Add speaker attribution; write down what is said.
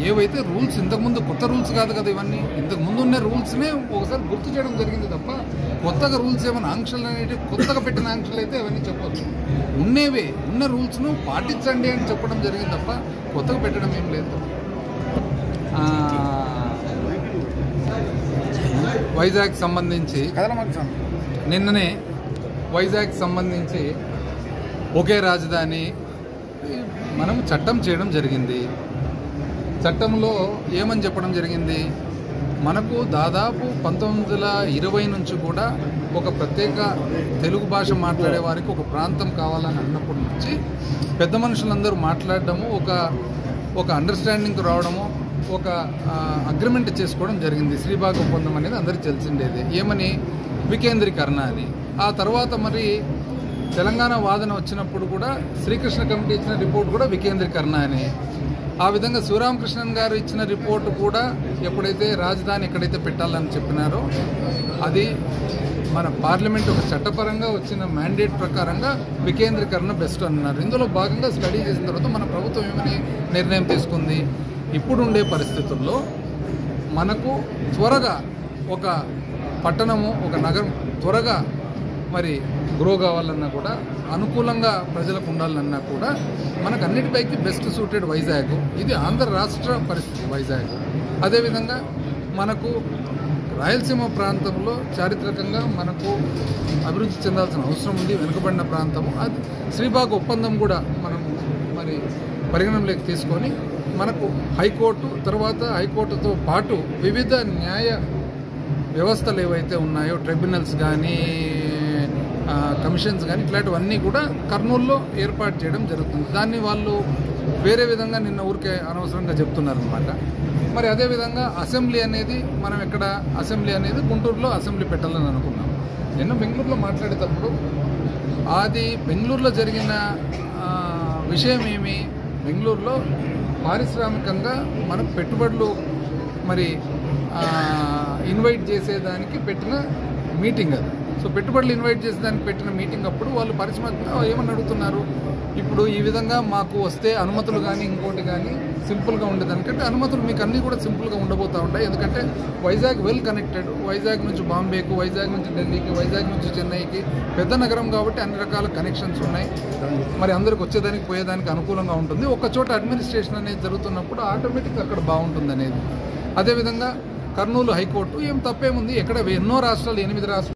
Speaker 1: ఏవైతే రూల్స్ ఇంతకుముందు కొత్త రూల్స్ కాదు కదా ఇవన్నీ ఇంతకు ముందు ఉన్న రూల్స్నే ఒకసారి గుర్తు చేయడం జరిగింది తప్ప కొత్తగా రూల్స్ ఏమైనా ఆంక్షలు అనేవి కొత్తగా పెట్టిన ఆంక్షలు అయితే అవన్నీ చెప్పొచ్చు ఉన్నవే ఉన్న రూల్స్ను పాటించండి అని చెప్పడం జరిగింది తప్ప కొత్తగా పెట్టడం ఏం లేదు ఆ, వైజాగ్ సంబంధించి నిన్ననే వైజాగ్ సంబంధించి ఒకే రాజధాని మనం చట్టం చేయడం జరిగింది చట్టంలో ఏమని చెప్పడం జరిగింది మనకు దాదాపు పంతొమ్మిది వందల ఇరవై నుంచి కూడా ఒక ప్రత్యేక తెలుగు భాష మాట్లాడే వారికి ఒక ప్రాంతం కావాలని అన్నప్పటి నుంచి పెద్ద మనుషులందరూ మాట్లాడడము ఒక ఒక అండర్స్టాండింగ్ రావడము ఒక అగ్రిమెంట్ చేసుకోవడం జరిగింది శ్రీబాగ్ ఒప్పందం అనేది అందరికీ తెలిసిండేది ఏమని వికేంద్రీకరణ అని ఆ తర్వాత మరి తెలంగాణ వాదన వచ్చినప్పుడు కూడా శ్రీకృష్ణ కమిటీ ఇచ్చిన రిపోర్ట్ కూడా వికేంద్రీకరణ అని ఆ విధంగా శివరామకృష్ణన్ గారు ఇచ్చిన రిపోర్ట్ కూడా ఎప్పుడైతే రాజధాని ఎక్కడైతే పెట్టాలని చెప్పినారో అది మన పార్లమెంట్ ఒక చట్టపరంగా వచ్చిన మ్యాండేట్ ప్రకారంగా వికేంద్రీకరణ బెస్ట్ అన్నారు ఇందులో భాగంగా స్టడీ చేసిన తర్వాత మన ప్రభుత్వం ఏమని నిర్ణయం తీసుకుంది ఇప్పుడుండే పరిస్థితుల్లో మనకు త్వరగా ఒక పట్టణము ఒక నగరం త్వరగా మరి గ్రో కావాలన్నా కూడా అనుకూలంగా ప్రజలకు ఉండాలన్నా కూడా మనకు అన్నిటిపైకి బెస్ట్ సూటెడ్ వైజాగ్ ఇది ఆంధ్ర రాష్ట్ర పరిస్థితి వైజాగ్ అదేవిధంగా మనకు రాయలసీమ ప్రాంతంలో చారిత్రకంగా మనకు అభివృద్ధి చెందాల్సిన అవసరం ఉంది వెనుకబడిన ప్రాంతము అది శ్రీబాగ్ ఒప్పందం కూడా మనం మరి పరిగణనలోకి తీసుకొని మనకు హైకోర్టు తర్వాత హైకోర్టుతో పాటు వివిధ న్యాయ వ్యవస్థలు ఏవైతే ఉన్నాయో ట్రిబ్యునల్స్ కానీ ఆ, కమిషన్స్ కానీ ఇట్లాంటివన్నీ కూడా కర్నూలులో ఏర్పాటు చేయడం జరుగుతుంది దాన్ని వాళ్ళు వేరే విధంగా నిన్న ఊరికే అనవసరంగా చెప్తున్నారనమాట మరి అదేవిధంగా అసెంబ్లీ అనేది మనం ఎక్కడ అసెంబ్లీ అనేది గుంటూరులో అసెంబ్లీ పెట్టాలని అనుకున్నాం నిన్న బెంగళూరులో మాట్లాడేటప్పుడు అది బెంగళూరులో జరిగిన ఆ, విషయం ఏమి బెంగళూరులో పారిశ్రామికంగా మనకు పెట్టుబడులు మరి ఆ, ఇన్వైట్ చేసేదానికి పెట్టిన మీటింగ్ అది సో పెట్టుబడులు ఇన్వైట్ చేసేదానికి పెట్టిన మీటింగ్ అప్పుడు వాళ్ళు పరిశ్రమ ఏమని అడుగుతున్నారు ఇప్పుడు ఈ విధంగా మాకు వస్తే అనుమతులు కానీ ఇంకోటి కానీ సింపుల్గా ఉండేదానికంటే అనుమతులు మీకు అన్నీ కూడా సింపుల్గా ఉండబోతూ ఉంటాయి ఎందుకంటే వైజాగ్ వెల్ కనెక్టెడ్ వైజాగ్ నుంచి బాంబేకు వైజాగ్ నుంచి ఢిల్లీకి వైజాగ్ నుంచి చెన్నైకి పెద్ద నగరం కాబట్టి అన్ని రకాల కనెక్షన్స్ ఉన్నాయి మరి అందరికి వచ్చేదానికి పోయేదానికి అనుకూలంగా ఉంటుంది ఒక చోట అడ్మినిస్ట్రేషన్ అనేది జరుగుతున్నప్పుడు ఆటోమేటిక్ అక్కడ బాగుంటుంది అనేది అదేవిధంగా కర్నూలు హైకోర్టు ఏం తప్పేముంది ఎక్కడ ఎన్నో రాష్ట్రాలు ఎనిమిది రాష్ట్రాలు